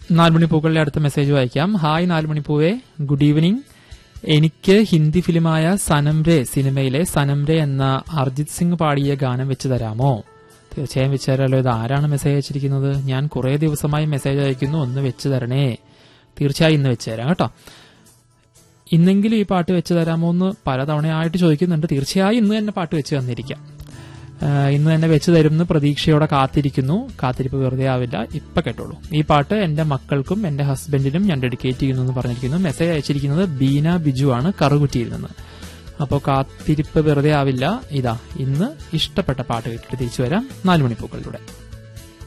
നാലുമണിപ്പൂക്കളിലെ അടുത്ത മെസ്സേജ് വായിക്കാം hi നാലുമണിപ്പൂവേ good evening എനിക്ക് ഹിന്ദി ഫിലിമായ സനംരെ സിനിമയിലെ സനംരെ എന്ന അർജിത് സിംഗ് പാടിയ ഗാനം വെച്ച് തരാമോ തീർച്ചയായും വെച്ച് തരാമല്ലോ ഇത് ആരാണ് മെസ്സേജ് അയച്ചിരിക്കുന്നത് ഞാൻ കുറേ ദിവസമായി മെസ്സേജ് അയക്കുന്നു ഒന്ന് വെച്ച് തരണേ തീർച്ചയായും ഇന്ന് വെച്ച് തരാം കേട്ടോ ഇന്നെങ്കിലും ഈ പാട്ട് വെച്ച് തരാമോ എന്ന് പലതവണയായിട്ട് ചോദിക്കുന്നുണ്ട് തീർച്ചയായും ഇന്ന് തന്നെ പാട്ട് വെച്ച് തന്നിരിക്കാം ആ, ഇന്ന് തന്നെ വെച്ച് തരുമെന്ന് പ്രതീക്ഷയോടെ കാത്തിരിക്കുന്നു കാത്തിരിപ്പ് വെറുതെ ആവില്ല ഇപ്പൊ കേട്ടോളൂ ഈ പാട്ട് എന്റെ മക്കൾക്കും എന്റെ ഹസ്ബൻഡിനും ഞാൻ ഡെഡിക്കേറ്റ് ചെയ്യുന്നു എന്ന് പറഞ്ഞിരിക്കുന്നു മെസ്സേജ് അയച്ചിരിക്കുന്നത് ബീന ബിജു ആണ് കറുകുറ്റിയിൽ നിന്ന് അപ്പോൾ കാത്തിരിപ്പ് വെറുതെ ആവില്ല ഇതാ ഇന്ന് ഇഷ്ടപ്പെട്ട പാട്ട് കേട്ടിട്ട് തിരിച്ചു വരാം നാലുമണിപ്പൂക്കളിലൂടെ